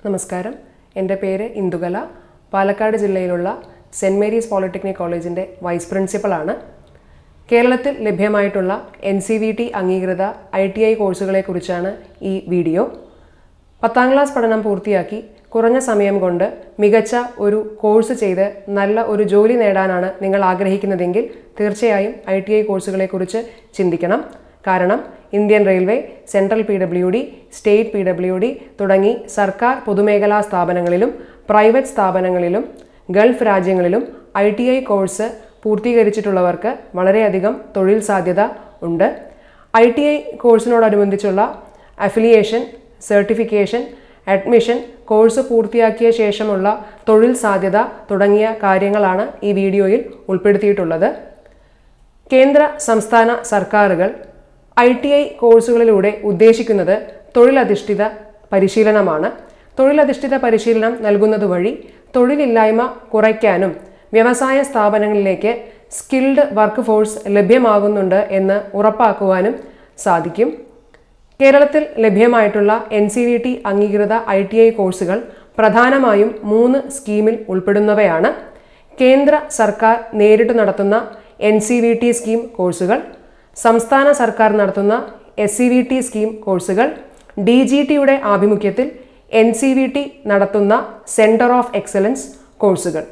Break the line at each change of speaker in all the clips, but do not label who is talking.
നമസ്കാരം എൻ്റെ പേര് ഇന്ദുകല പാലക്കാട് ജില്ലയിലുള്ള സെൻറ് മേരീസ് പോളിടെക്നിക് കോളേജിൻ്റെ വൈസ് പ്രിൻസിപ്പളാണ് കേരളത്തിൽ ലഭ്യമായിട്ടുള്ള എൻ സി വി ടി അംഗീകൃത ഐ ടി ഐ കോഴ്സുകളെക്കുറിച്ചാണ് ഈ വീഡിയോ പത്താം ക്ലാസ് പഠനം പൂർത്തിയാക്കി കുറഞ്ഞ സമയം കൊണ്ട് മികച്ച ഒരു കോഴ്സ് ചെയ്ത് നല്ല ഒരു ജോലി നേടാനാണ് നിങ്ങൾ ആഗ്രഹിക്കുന്നതെങ്കിൽ തീർച്ചയായും ഐ ടി ഐ കോഴ്സുകളെക്കുറിച്ച് ചിന്തിക്കണം കാരണം Indian railway central P W D state P W D തുടങ്ങി സർക്കാർ പൊതുമേഖലാ സ്ഥാപനങ്ങളിലും പ്രൈവറ്റ് സ്ഥാപനങ്ങളിലും ഗൾഫ് രാജ്യങ്ങളിലും ഐ ടി ഐ കോഴ്സ് പൂർത്തീകരിച്ചിട്ടുള്ളവർക്ക് വളരെയധികം തൊഴിൽ സാധ്യത ഉണ്ട് ഐ ടി ഐ കോഴ്സിനോടനുബന്ധിച്ചുള്ള അഫിലിയേഷൻ സർട്ടിഫിക്കേഷൻ അഡ്മിഷൻ കോഴ്സ് പൂർത്തിയാക്കിയ ശേഷമുള്ള തൊഴിൽ സാധ്യത തുടങ്ങിയ കാര്യങ്ങളാണ് ഈ വീഡിയോയിൽ ഉൾപ്പെടുത്തിയിട്ടുള്ളത് കേന്ദ്ര സംസ്ഥാന സർക്കാരുകൾ ഐ ടി ഐ കോഴ്സുകളിലൂടെ ഉദ്ദേശിക്കുന്നത് തൊഴിലധിഷ്ഠിത പരിശീലനമാണ് തൊഴിലധിഷ്ഠിത പരിശീലനം നൽകുന്നത് വഴി തൊഴിലില്ലായ്മ കുറയ്ക്കാനും വ്യവസായ സ്ഥാപനങ്ങളിലേക്ക് സ്കിൽഡ് വർക്ക് ഫോഴ്സ് ലഭ്യമാകുന്നുണ്ട് എന്ന് ഉറപ്പാക്കുവാനും സാധിക്കും കേരളത്തിൽ ലഭ്യമായിട്ടുള്ള എൻ സി വി ടി അംഗീകൃത ഐ ടി ഐ കോഴ്സുകൾ പ്രധാനമായും മൂന്ന് സ്കീമിൽ ഉൾപ്പെടുന്നവയാണ് കേന്ദ്ര സർക്കാർ നേരിട്ട് നടത്തുന്ന N C V T scheme കോഴ്സുകൾ സംസ്ഥാന സർക്കാർ നടത്തുന്ന S C V T scheme കോഴ്സുകൾ ഡി ജി ടിയുടെ ആഭിമുഖ്യത്തിൽ എൻ സി വി ടി നടത്തുന്ന സെൻറ്റർ ഓഫ് എക്സലൻസ് കോഴ്സുകൾ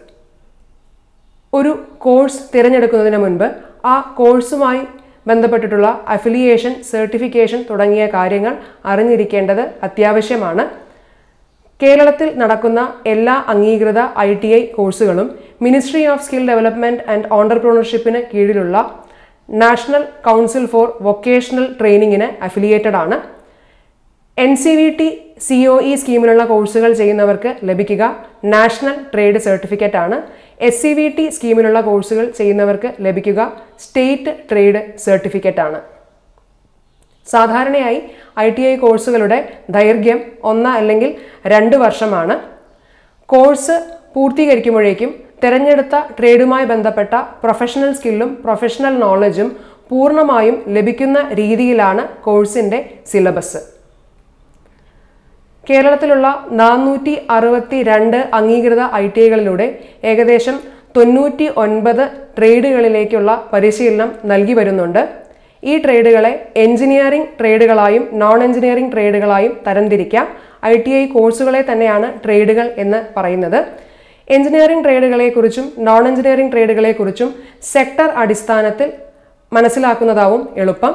ഒരു കോഴ്സ് തിരഞ്ഞെടുക്കുന്നതിന് മുൻപ് ആ കോഴ്സുമായി ബന്ധപ്പെട്ടിട്ടുള്ള അഫിലിയേഷൻ സർട്ടിഫിക്കേഷൻ തുടങ്ങിയ കാര്യങ്ങൾ അറിഞ്ഞിരിക്കേണ്ടത് അത്യാവശ്യമാണ് കേരളത്തിൽ നടക്കുന്ന എല്ലാ അംഗീകൃത ഐ ടി ഐ കോഴ്സുകളും ministry of skill development and ഓണ്ടർപ്രണർഷിപ്പിന് കീഴിലുള്ള നാഷണൽ കൗൺസിൽ ഫോർ വൊക്കേഷണൽ ട്രെയിനിങ്ങിന് അഫിലിയേറ്റഡ് ആണ് N C V T C O E സ്കീമിലുള്ള കോഴ്സുകൾ ചെയ്യുന്നവർക്ക് ലഭിക്കുക നാഷണൽ ട്രേഡ് സർട്ടിഫിക്കറ്റ് ആണ് എസ് സി വി ടി സ്കീമിലുള്ള കോഴ്സുകൾ ചെയ്യുന്നവർക്ക് ലഭിക്കുക സ്റ്റേറ്റ് ട്രേഡ് സർട്ടിഫിക്കറ്റ് ആണ് സാധാരണയായി ഐ ടി ഐ കോഴ്സുകളുടെ ദൈർഘ്യം ഒന്ന് അല്ലെങ്കിൽ രണ്ട് വർഷമാണ് കോഴ്സ് പൂർത്തീകരിക്കുമ്പോഴേക്കും തിരഞ്ഞെടുത്ത ട്രേഡുമായി ബന്ധപ്പെട്ട പ്രൊഫഷണൽ സ്കില്ലും പ്രൊഫഷണൽ നോളജും പൂർണ്ണമായും ലഭിക്കുന്ന രീതിയിലാണ് കോഴ്സിൻ്റെ സിലബസ് കേരളത്തിലുള്ള നാനൂറ്റി അറുപത്തി രണ്ട് അംഗീകൃത ഐ ടി ഐകളിലൂടെ ഏകദേശം തൊണ്ണൂറ്റി ഒൻപത് ട്രേഡുകളിലേക്കുള്ള പരിശീലനം നൽകി വരുന്നുണ്ട് ഈ ട്രേഡുകളെ എഞ്ചിനീയറിംഗ് ട്രേഡുകളായും നോൺ എഞ്ചിനീയറിംഗ് ട്രേഡുകളായും തരംതിരിക്കാം ഐ ടി ഐ കോഴ്സുകളെ തന്നെയാണ് ട്രേഡുകൾ എന്ന് പറയുന്നത് എഞ്ചിനീയറിംഗ് ട്രേഡുകളെക്കുറിച്ചും നോൺ എഞ്ചിനീയറിംഗ് ട്രേഡുകളെക്കുറിച്ചും സെക്ടർ അടിസ്ഥാനത്തിൽ മനസ്സിലാക്കുന്നതാവും എളുപ്പം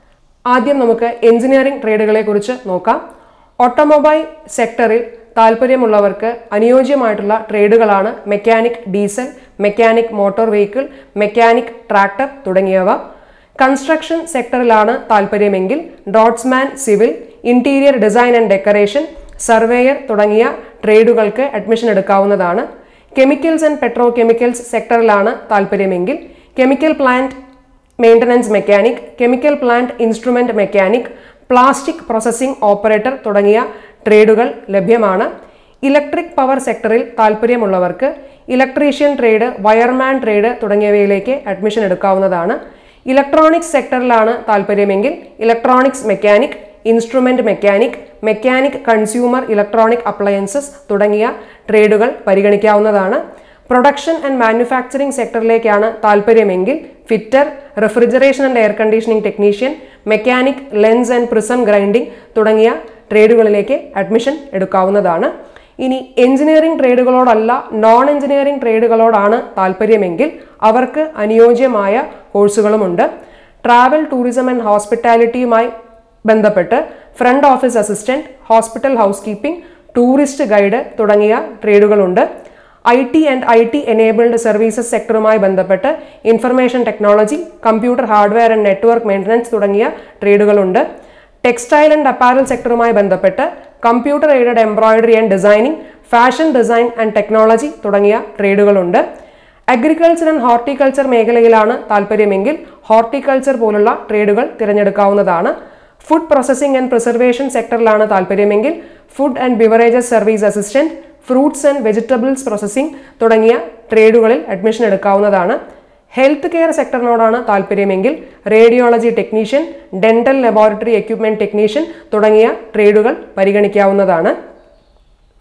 ആദ്യം നമുക്ക് എഞ്ചിനീയറിംഗ് ട്രേഡുകളെക്കുറിച്ച് നോക്കാം ഓട്ടോമൊബൈൽ സെക്ടറിൽ താല്പര്യമുള്ളവർക്ക് അനുയോജ്യമായിട്ടുള്ള ട്രേഡുകളാണ് mechanic diesel mechanic motor vehicle mechanic tractor തുടങ്ങിയവ കൺസ്ട്രക്ഷൻ സെക്ടറിലാണ് താല്പര്യമെങ്കിൽ draughtsman civil interior design and decoration surveyor തുടങ്ങിയ ട്രേഡുകൾക്ക് അഡ്മിഷൻ എടുക്കാവുന്നതാണ് കെമിക്കൽസ് ആൻഡ് പെട്രോ കെമിക്കൽസ് സെക്ടറിലാണ് താല്പര്യമെങ്കിൽ chemical plant maintenance mechanic chemical plant instrument mechanic plastic processing operator തുടങ്ങിയ ട്രേഡുകൾ ലഭ്യമാണ് ഇലക്ട്രിക് പവർ സെക്ടറിൽ താല്പര്യമുള്ളവർക്ക് ഇലക്ട്രീഷ്യൻ ട്രേഡ് വയർമാൻ ട്രേഡ് തുടങ്ങിയവയിലേക്ക് അഡ്മിഷൻ എടുക്കാവുന്നതാണ് ഇലക്ട്രോണിക്സ് സെക്ടറിലാണ് താല്പര്യമെങ്കിൽ electronics mechanic instrument mechanic mechanic consumer electronic appliances തുടങ്ങിയ ട്രേഡുകൾ പരിഗണിക്കാവുന്നതാണ് പ്രൊഡക്ഷൻ ആൻഡ് മാനുഫാക്ചറിംഗ് സെക്ടറിലേക്കാണ് താല്പര്യമെങ്കിൽ fitter refrigeration and air conditioning technician mechanic lens and prism grinding തുടങ്ങിയ ട്രേഡുകളിലേക്ക് അഡ്മിഷൻ എടുക്കാവുന്നതാണ് ഇനി എഞ്ചിനീയറിംഗ് ട്രേഡുകളോടല്ല നോൺ എഞ്ചിനീയറിംഗ് ട്രേഡുകളോടാണ് താല്പര്യമെങ്കിൽ അവർക്ക് അനുയോജ്യമായ കോഴ്സുകളുമുണ്ട് ട്രാവൽ ടൂറിസം ആൻഡ് ഹോസ്പിറ്റാലിറ്റിയുമായി ബന്ധപ്പെട്ട് front office assistant hospital housekeeping tourist guide തുടങ്ങിയ ട്രേഡുകളുണ്ട് I T and I T enabled services സെക്ടറുമായി ബന്ധപ്പെട്ട് information technology computer hardware and network maintenance തുടങ്ങിയ ട്രേഡുകളുണ്ട് ടെക്സ്റ്റൈൽ ആൻഡ് അപ്പാരൽ സെക്ടറുമായി ബന്ധപ്പെട്ട് computer aided embroidery and designing fashion design and technology തുടങ്ങിയ ട്രേഡുകളുണ്ട് അഗ്രികൾച്ചർ ആൻഡ് ഹോർട്ടിക്കൾച്ചർ മേഖലയിലാണ് താല്പര്യമെങ്കിൽ ഹോർട്ടിക്കൾച്ചർ പോലുള്ള ട്രേഡുകൾ തിരഞ്ഞെടുക്കാവുന്നതാണ് ഫുഡ് പ്രോസസ്സിംഗ് ആൻഡ് പ്രിസർവേഷൻ സെക്ടറിലാണ് താല്പര്യമെങ്കിൽ food and beverages service assistant fruits and vegetables processing തുടങ്ങിയ ട്രേഡുകളിൽ അഡ്മിഷൻ എടുക്കാവുന്നതാണ് ഹെൽത്ത് കെയർ സെക്ടറിനോടാണ് താല്പര്യമെങ്കിൽ radiology technician dental laboratory equipment technician തുടങ്ങിയ ട്രേഡുകൾ പരിഗണിക്കാവുന്നതാണ്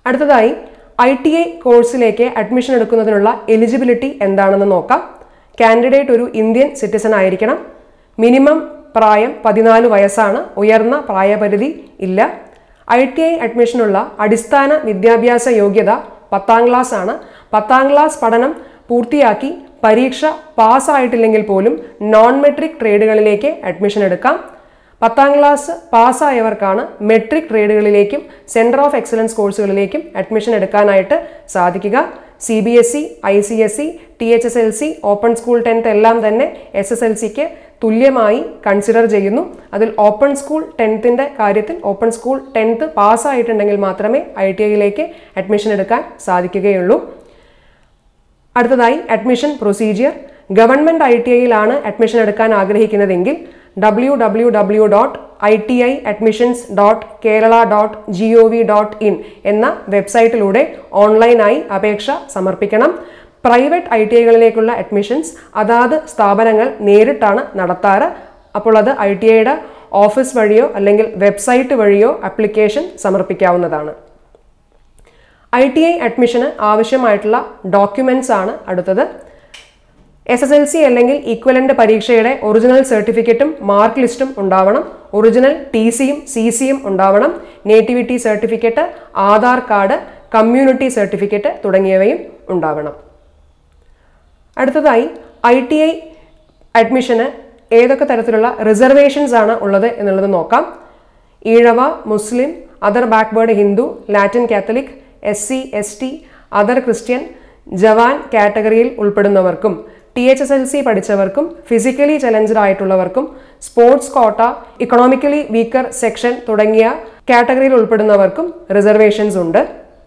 അടുത്തതായി ഐ ടി ഐ കോഴ്സിലേക്ക് അഡ്മിഷൻ എടുക്കുന്നതിനുള്ള എലിജിബിലിറ്റി എന്താണെന്ന് നോക്കാം കാൻഡിഡേറ്റ് ഒരു ഇന്ത്യൻ സിറ്റിസൺ ആയിരിക്കണം മിനിമം പ്രായം പതിനാല് വയസ്സാണ് ഉയർന്ന പ്രായപരിധി ഇല്ല ഐ ടി ഐ അഡ്മിഷനുള്ള അടിസ്ഥാന വിദ്യാഭ്യാസ യോഗ്യത പത്താം ക്ലാസ് ആണ് പത്താം ക്ലാസ് പഠനം പൂർത്തിയാക്കി പരീക്ഷ പാസ്സായിട്ടില്ലെങ്കിൽ പോലും നോൺ മെട്രിക് ട്രേഡുകളിലേക്ക് അഡ്മിഷൻ എടുക്കാം പത്താം ക്ലാസ് പാസ്സായവർക്കാണ് മെട്രിക് ട്രേഡുകളിലേക്കും സെൻറ്റർ ഓഫ് എക്സലൻസ് കോഴ്സുകളിലേക്കും അഡ്മിഷൻ എടുക്കാനായിട്ട് സാധിക്കുക C B S E I C S E T H S L C open school tenth എല്ലാം തന്നെ എസ് എസ് എൽ സിക്ക് തുല്യമായി കൺസിഡർ ചെയ്യുന്നു അതിൽ ഓപ്പൺ സ്കൂൾ ടെൻത്തിൻ്റെ കാര്യത്തിൽ ഓപ്പൺ സ്കൂൾ ടെൻത്ത് പാസ്സായിട്ടുണ്ടെങ്കിൽ മാത്രമേ ഐ ടി ഐയിലേക്ക് അഡ്മിഷൻ എടുക്കാൻ സാധിക്കുകയുള്ളൂ അടുത്തതായി admission procedure government I T ഐയിലാണ് അഡ്മിഷൻ എടുക്കാൻ ആഗ്രഹിക്കുന്നതെങ്കിൽ W W W dot I T I admissions dot Kerala dot G O V dot in എന്ന വെബ്സൈറ്റിലൂടെ ഓൺലൈനായി അപേക്ഷ സമർപ്പിക്കണം പ്രൈവറ്റ് ഐ ടി ഐകളിലേക്കുള്ള അഡ്മിഷൻസ് അതാത് സ്ഥാപനങ്ങൾ നേരിട്ടാണ് നടത്താറ് അപ്പോൾ അത് ഐ ടി ഐയുടെ ഓഫീസ് വഴിയോ അല്ലെങ്കിൽ വെബ്സൈറ്റ് വഴിയോ ആപ്ലിക്കേഷൻ സമർപ്പിക്കാവുന്നതാണ് ഐ ടി ഐ അഡ്മിഷന് ആവശ്യമായിട്ടുള്ള ഡോക്യുമെൻറ്റ്സ് ആണ് അടുത്തത് എസ് എസ് എൽ സി അല്ലെങ്കിൽ ഈക്വലൻ്റ് പരീക്ഷയുടെ ഒറിജിനൽ സർട്ടിഫിക്കറ്റും മാർക്ക് ലിസ്റ്റും ഉണ്ടാവണം ഒറിജിനൽ ടി സിയും സി സിയും ഉണ്ടാവണം nativity certificate Aadhaar card community certificate തുടങ്ങിയവയും ഉണ്ടാവണം അടുത്തതായി ഐ ടി ഐ അഡ്മിഷന് ഏതൊക്കെ തരത്തിലുള്ള റിസർവേഷൻസ് ആണ് ഉള്ളത് എന്നുള്ളത് നോക്കാം Ezhava Muslim other backward Hindu Latin Catholic S C S T other Christian jawan കാറ്റഗറിയിൽ ഉൾപ്പെടുന്നവർക്കും T H S L C പഠിച്ചവർക്കും ഫിസിക്കലി ചലഞ്ചഡ് ആയിട്ടുള്ളവർക്കും sports quota economically weaker section തുടങ്ങിയ കാറ്റഗറിയിൽ ഉൾപ്പെടുന്നവർക്കും റിസർവേഷൻസ് ഉണ്ട്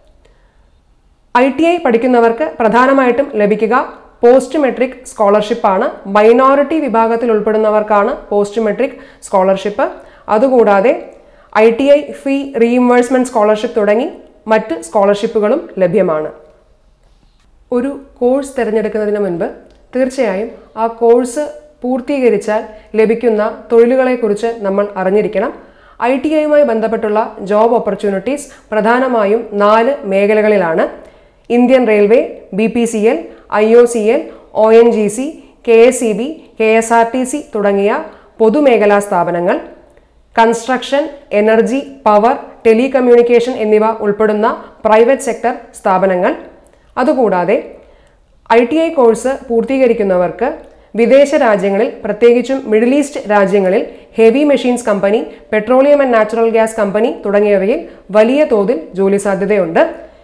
ഐ ടി ഐ പഠിക്കുന്നവർക്ക് പ്രധാനമായിട്ടും ലഭിക്കുക പോസ്റ്റ് മെട്രിക് സ്കോളർഷിപ്പാണ് മൈനോറിറ്റി വിഭാഗത്തിൽ ഉൾപ്പെടുന്നവർക്കാണ് പോസ്റ്റ് മെട്രിക് സ്കോളർഷിപ്പ് അതുകൂടാതെ I T I fee reimbursement scholarship തുടങ്ങി മറ്റ് സ്കോളർഷിപ്പുകളും ലഭ്യമാണ് ഒരു കോഴ്സ് തിരഞ്ഞെടുക്കുന്നതിന് മുൻപ് തീർച്ചയായും ആ കോഴ്സ് പൂർത്തീകരിച്ചാൽ ലഭിക്കുന്ന തൊഴിലുകളെക്കുറിച്ച് നമ്മൾ അറിഞ്ഞിരിക്കണം ഐ ടി ഐയുമായി ബന്ധപ്പെട്ടുള്ള ജോബ് ഓപ്പർച്യൂണിറ്റീസ് പ്രധാനമായും നാല് മേഖലകളിലാണ് Indian railway B P C L I O C L O N G C K S E B K S R T C തുടങ്ങിയ പൊതുമേഖലാ സ്ഥാപനങ്ങൾ കൺസ്ട്രക്ഷൻ എനർജി പവർ ടെലികമ്മ്യൂണിക്കേഷൻ എന്നിവ ഉൾപ്പെടുന്ന private sector സ്ഥാപനങ്ങൾ അതുകൂടാതെ ഐ ടി ഐ കോഴ്സ് പൂർത്തീകരിക്കുന്നവർക്ക് വിദേശ രാജ്യങ്ങളിൽ പ്രത്യേകിച്ചും മിഡിൽ ഈസ്റ്റ് രാജ്യങ്ങളിൽ heavy machines company petroleum and natural gas company തുടങ്ങിയവയിൽ വലിയ തോതിൽ ജോലി സാധ്യതയുണ്ട്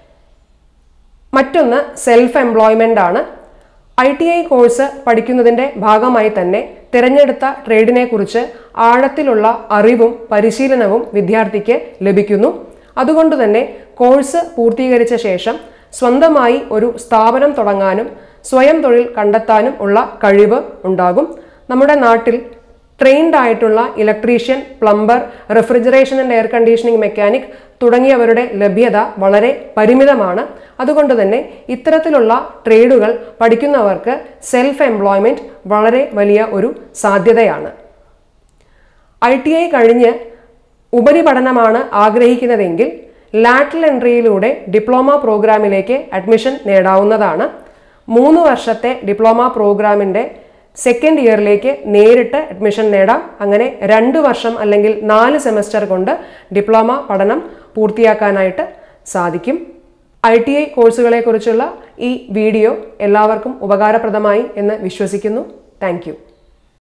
മറ്റൊന്ന് സെൽഫ് എംപ്ലോയ്മെൻ്റ് ആണ് ഐ ടി ഐ കോഴ്സ് പഠിക്കുന്നതിൻ്റെ ഭാഗമായി തന്നെ തിരഞ്ഞെടുത്ത ട്രേഡിനെ കുറിച്ച് ആഴത്തിലുള്ള അറിവും പരിശീലനവും വിദ്യാർത്ഥിക്ക് ലഭിക്കുന്നു അതുകൊണ്ട് തന്നെ കോഴ്സ് പൂർത്തീകരിച്ച ശേഷം സ്വന്തമായി ഒരു സ്ഥാപനം തുടങ്ങാനും സ്വയം തൊഴിൽ കണ്ടെത്താനും ഉള്ള കഴിവ് ഉണ്ടാകും നമ്മുടെ നാട്ടിൽ ട്രെയിൻഡ് ആയിട്ടുള്ള electrician plumber refrigeration and air conditioning mechanic തുടങ്ങിയവരുടെ ലഭ്യത വളരെ പരിമിതമാണ് അതുകൊണ്ട് തന്നെ ഇത്തരത്തിലുള്ള ട്രേഡുകൾ പഠിക്കുന്നവർക്ക് സെൽഫ് എംപ്ലോയ്മെൻറ്റ് വളരെ വലിയ ഒരു സാധ്യതയാണ് ഐ ടി ഐ കഴിഞ്ഞ് ഉപരിപഠനമാണ് ആഗ്രഹിക്കുന്നതെങ്കിൽ ലാറ്ററൽ എൻട്രിയിലൂടെ ഡിപ്ലോമ പ്രോഗ്രാമിലേക്ക് അഡ്മിഷൻ നേടാവുന്നതാണ് മൂന്ന് വർഷത്തെ ഡിപ്ലോമ പ്രോഗ്രാമിൻ്റെ സെക്കൻഡ് ഇയറിലേക്ക് നേരിട്ട് അഡ്മിഷൻ നേടാം അങ്ങനെ രണ്ട് വർഷം അല്ലെങ്കിൽ നാല് സെമസ്റ്റർ കൊണ്ട് ഡിപ്ലോമ പഠനം പൂർത്തിയാക്കാനായിട്ട് സാധിക്കും ഐ ടി ഐ കോഴ്സുകളെക്കുറിച്ചുള്ള ഈ വീഡിയോ എല്ലാവർക്കും ഉപകാരപ്രദമായി എന്ന് വിശ്വസിക്കുന്നു താങ്ക്